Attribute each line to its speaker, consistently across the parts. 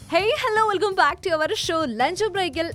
Speaker 1: hey hello welcome back to our show lunch ബ്രേക്കിൽ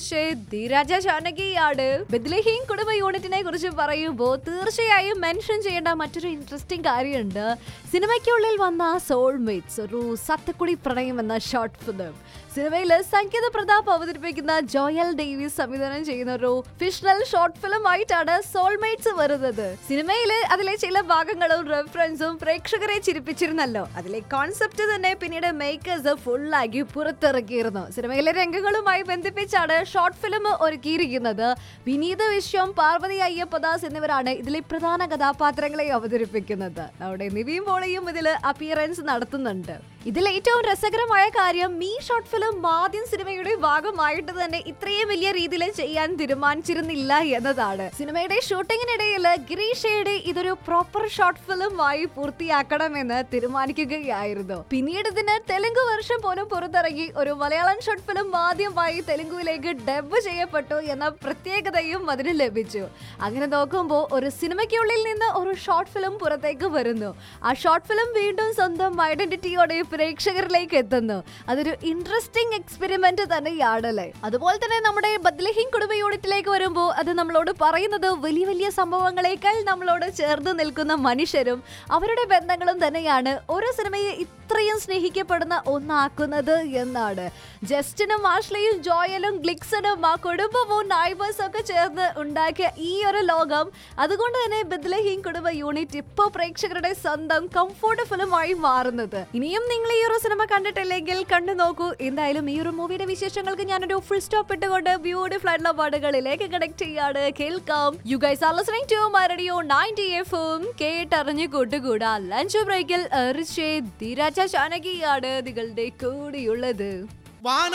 Speaker 1: ധീരാജ ചാനകിയാണ് ബദ്ലഹീം കുടുംബ യൂണിറ്റിനെ കുറിച്ച് പറയുമ്പോൾ തീർച്ചയായും മെൻഷൻ ചെയ്യേണ്ട മറ്റൊരു ഇൻട്രസ്റ്റിംഗ് കാര്യമുണ്ട് സിനിമയ്ക്കുള്ളിൽ വന്ന സോൾമേറ്റ്സ് ഒരു സത്തക്കുടി പ്രണയം എന്ന ഷോർട്ട് ഫിലിം സിനിമയിൽ സംഗീത പ്രതാപ് അവതരിപ്പിക്കുന്ന ജോയൽ ഡേവിസ് സംവിധാനം ചെയ്യുന്ന ഒരു ഫിഷണൽ ഷോർട്ട് ഫിലിം ആയിട്ടാണ് സോൾമേറ്റ്സ് വരുന്നത് സിനിമയിൽ അതിലെ ചില ഭാഗങ്ങളും റെഫറൻസും പ്രേക്ഷകരെ ചിരിപ്പിച്ചിരുന്നല്ലോ അതിലെ കോൺസെപ്റ്റ് തന്നെ പിന്നീട് മേക്കേഴ്സ് ഫുള്ളാക്കി പുറത്തിറക്കിയിരുന്നു സിനിമയിലെ രംഗങ്ങളുമായി ബന്ധിപ്പിച്ചാണ് ഷോർട്ട് ഫിലിം ഒരുക്കിയിരിക്കുന്നത് വിനീത വിശ്വം പാർവതി അയ്യപ്പദാസ് എന്നിവരാണ് ഇതിലെ പ്രധാന കഥാപാത്രങ്ങളെ അവതരിപ്പിക്കുന്നത് നമ്മുടെ നിവിൻ പോളിയും ഇതിൽ അപ്പിയറൻസ് നടത്തുന്നുണ്ട് ഇതിൽ ഏറ്റവും രസകരമായ കാര്യം ഈ ഷോർട്ട് ഫിലിം ആദ്യം സിനിമയുടെ ഭാഗമായിട്ട് തന്നെ ഇത്രയും വലിയ രീതിയിൽ ചെയ്യാൻ തീരുമാനിച്ചിരുന്നില്ല എന്നതാണ് സിനിമയുടെ ഷൂട്ടിങ്ങിനിടയിൽ ഗിരീഷയുടെ ഇതൊരു പ്രോപ്പർ ഷോർട്ട് ഫിലിം ആയി പൂർത്തിയാക്കണമെന്ന് തീരുമാനിക്കുകയായിരുന്നു പിന്നീട് ഇതിന് തെലുങ്ക് വെർഷൻ പോലും പുറത്തിറങ്ങി ഒരു മലയാളം ഷോർട്ട് ഫിലിം ആദ്യമായി തെലുങ്കുവിലേക്ക് ഡബ് ചെയ്യപ്പെട്ടു എന്ന പ്രത്യേകതയും അതിന് ലഭിച്ചു അങ്ങനെ നോക്കുമ്പോൾ ഒരു സിനിമയ്ക്കുള്ളിൽ നിന്ന് ഒരു ഷോർട്ട് ഫിലിം പുറത്തേക്ക് വരുന്നു ആ ഷോർട്ട് ഫിലിം വീണ്ടും സ്വന്തം ഐഡന്റിറ്റിയോടെ പ്രേക്ഷകരിലേക്ക് എത്തുന്നു അതൊരു ഇൻട്രസ്റ്റിംഗ് എക്സ്പെരിമെന്റ് തന്നെയാണല്ലേ അതുപോലെ തന്നെ നമ്മുടെ ബദ്ലഹീം കുടുംബ യൂണിറ്റിലേക്ക് വരുമ്പോൾ അത് നമ്മളോട് പറയുന്നത് വലിയ വലിയ സംഭവങ്ങളേക്കാൾ നമ്മളോട് ചേർന്ന് നിൽക്കുന്ന മനുഷ്യരും അവരുടെ ബന്ധങ്ങളും തന്നെയാണ് ഓരോ സിനിമയെ ഇത്രയും സ്നേഹിക്കപ്പെടുന്ന ഒന്നാക്കുന്നത് എന്നാണ് ജസ്റ്റിനും ആഷ്ലയും ജോയലും ഗ്ലിക്സനും ആ കുടുംബവും നൈബേഴ്സും ഒക്കെ ചേർന്ന് ഉണ്ടാക്കിയ ഈ ഒരു ലോകം അതുകൊണ്ട് തന്നെ ബദ്ലഹീം കുടുംബ യൂണിറ്റ് ഇപ്പോൾ പ്രേക്ഷകരുടെ സ്വന്തം കംഫോർട്ട് ഫിലിമായി മാറുന്നത് ഇനിയും നിങ്ങൾ ഈ ഒരു സിനിമ കണ്ടിട്ടില്ലെങ്കിൽ കണ്ടു നോക്കൂ എന്തായാലും ഈ ഒരു മൂവിയുടെ വിശേഷങ്ങൾക്ക് ഞാനൊരു ഫുൾ സ്റ്റോപ്പ് ഇട്ടുകൊണ്ട് ബ്യൂട്ടിഫുൾ ആയിട്ടുള്ള പാട്ടുകളിലേക്ക് കണക്ട് ചെയ്യാണ് കേൾക്കാം you guys are listening to my radio 90 എഫും കേട്ടറിഞ്ഞു കൂട്ടുകൂടാ ലഞ്ച് ബ്രേക്കിൽ ധീരാജ ചാനകിയാണ് നിങ്ങളുടെ കൂടെയുള്ളത്
Speaker 2: വാന